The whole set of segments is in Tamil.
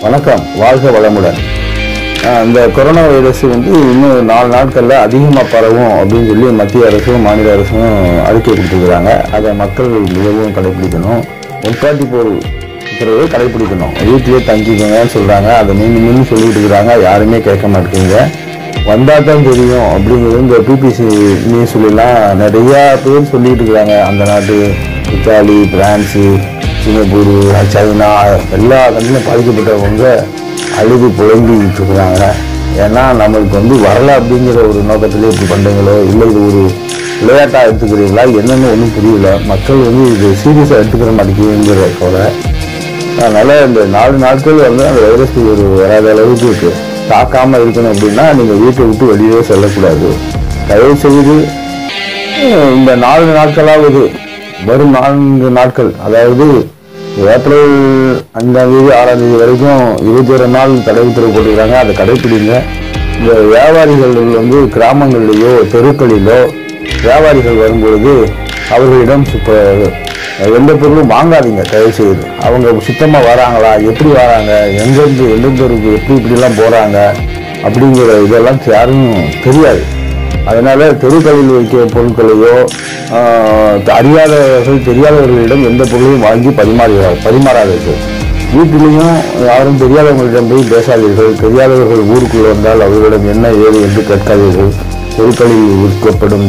வணக்கம் வாழ்க வளமுடன் ஆஹ் இந்த கொரோனா வைரஸ் வந்து இன்னும் நாலு நாட்களில் அதிகமாக பரவும் அப்படின்னு சொல்லி மத்திய அரசும் மாநில அரசும் அறிக்கை கொடுத்துருக்குறாங்க அதை மக்கள் மிகவும் கடைபிடிக்கணும் ஒற்றாட்டி போர் உத்தரவை கடைபிடிக்கணும் வீட்டிலே தங்கிக்கோங்கன்னு சொல்கிறாங்க அதை மீண்டும் மீண்டும் சொல்லிட்டு இருக்கிறாங்க யாருமே கேட்க மாட்டேங்க வந்தால் தான் தெரியும் அப்படிங்கிறது இந்த பிபிசி நியூஸ்லாம் நிறையா பேர் சொல்லிட்டு இருக்கிறாங்க அந்த நாட்டு இத்தாலி பிரான்ஸு சிங்கப்பூர் சைனா எல்லா கண்ட்ரிலும் பாதிக்கப்பட்டவங்க அழுது புலம்பிட்டு இருக்கிறாங்க ஏன்னா நம்மளுக்கு வந்து வரல அப்படிங்கிற ஒரு நோக்கத்திலே இப்படி பண்ணுறீங்களோ இல்லை இது ஒரு விளையாட்டாக எடுத்துக்கிறீங்களா என்னன்னு ஒன்றும் புரியல மக்கள் வந்து இது சீரியஸாக எடுத்துக்கிற மாட்டேங்குங்கிற போல அதனால் இந்த நாலு நாட்கள் வந்து அந்த வைரஸ் ஒரு வராத அளவுக்கு இருக்கு தாக்காமல் இருக்கணும் அப்படின்னா நீங்கள் வீட்டை விட்டு வெளியே செல்லக்கூடாது தயவு செய்து அஹ், இந்த நாலு நாட்களாவது வரும் நான்கு நாட்கள் அதாவது ஏப்ரல் அஞ்சாம் தேதி ஆறாம் தேதி வரைக்கும் இருபத்தி ஒரு நாள் தடை உத்தரவு போட்டுக்கிறாங்க அதை கடைப்பிடிங்க இந்த வியாபாரிகள் வந்து கிராமங்களிலேயோ தெருக்களிலோ வியாபாரிகள் வரும்பொழுது அவர்களிடம் இப்போ எந்த பொருளும் வாங்காதீங்க தயவு செய்து அவங்க சுத்தமாக வராங்களா எப்படி வராங்க எங்கேருந்து எந்தெந்த தெருக்கு எப்படி இப்படிலாம் போகிறாங்க அப்படிங்கிற இதெல்லாம் யாரும் தெரியாது அதனால தெருக்களில் வைக்கிற பொருட்களையோ ஆஹ், அறியாதவர்கள் தெரியாதவர்களிடம் எந்த பொருளையும் வாங்கி பரிமாறுகிறார் பரிமாறாதீர்கள் வீட்டிலையும் யாரும் தெரியாதவங்களிடம் போய் பேசாதீர்கள் தெரியாதவர்கள் ஊருக்குள் வந்தால் அவர்களிடம் என்ன ஏது என்று கேட்காதீர்கள் தெருக்களில் விற்கப்படும்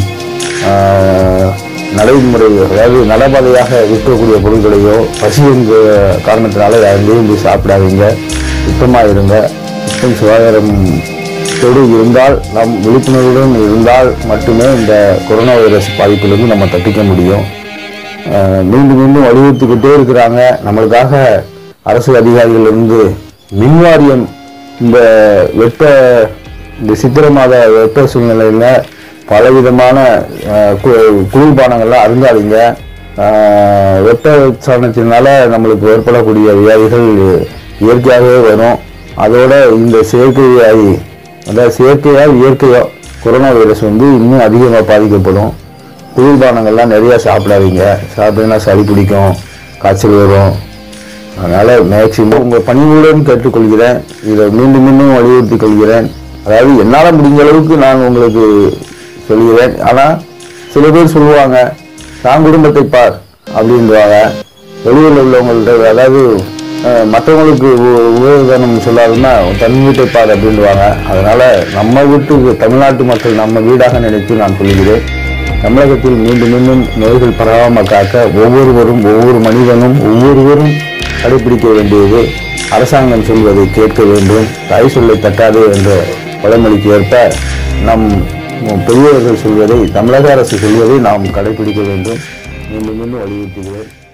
ஆஹ், நடைமுறை அதாவது நடபாதையாக விற்கக்கூடிய பொருட்களையோ பசி என்ற காரணத்தினால யாரையும் போய் சாப்பிடாதீங்க சுத்தமாக இருங்க சுத்தம் சுகாதாரம் தொடு இருந்தால் நம் விழிப்புணர்வுடன் இருந்தால் மட்டுமே இந்த கொரோனா வைரஸ் பாதிப்பிலிருந்து நம்ம தப்பிக்க முடியும் அஹ் மீண்டும் மீண்டும் வலியுறுத்திக்கிட்டே இருக்கிறாங்க நம்மளுக்காக அரசு அதிகாரிகள் இருந்து மின்வாரியம் இந்த வெப்ப இந்த சித்திரை மாத வெப்ப சூழ்நிலையில் பலவிதமான அஹ், கு- குளிர்பானங்கள்லாம் அருந்தாதீங்க அஹ், வெப்ப சாரணத்தினால நம்மளுக்கு ஏற்படக்கூடிய வியாதிகள் இயற்கையாகவே வரும் அதோட இந்த செயற்கை வியாதி அதாவது செயற்கையா இயற்கையோ கொரோனா வைரஸ் வந்து இன்னும் அதிகமாக பாதிக்கப்படும் குளிர்பானங்கள்லாம் நிறையா சாப்பிடாதீங்க சாப்பிட்டீங்கன்னா சளி பிடிக்கும் காய்ச்சல் வரும் அதனால் மேக்சிமம் உங்கள் பணிவுடன் கேட்டுக்கொள்கிறேன் இதை மீண்டும் மீண்டும் வலியுறுத்தி கொள்கிறேன் அதாவது என்னால் முடிஞ்ச அளவுக்கு நான் உங்களுக்கு சொல்கிறேன் ஆனால் சில பேர் சொல்லுவாங்க தான் குடும்பத்தை பார் அப்படின்றாங்க வெளியூரில் உள்ளவங்கள்ட்ட அதாவது அஹ், மற்றவங்களுக்கு உ- உபயோகம் சொல்லாதுன்னா தன் வீட்டை பார் அப்படின்வாங்க அதனால நம்ம வீட்டு தமிழ்நாட்டு மக்கள் நம்ம வீடாக நினைத்து நான் சொல்கிறேன் தமிழகத்தில் மீண்டும் மீண்டும் நோய்கள் பரவாமல் காக்க ஒவ்வொருவரும் ஒவ்வொரு மனிதனும் ஒவ்வொருவரும் கடைபிடிக்க வேண்டியது அரசாங்கம் சொல்வதை கேட்க வேண்டும் தாய் சொல்லை தட்டாது என்ற பழமொழிக்கு ஏற்ப நம் பெரியவர்கள் சொல்வதை தமிழக அரசு சொல்வதை நாம் கடைபிடிக்க வேண்டும் மீண்டும் மீண்டும் வலியுறுத்துகிறேன்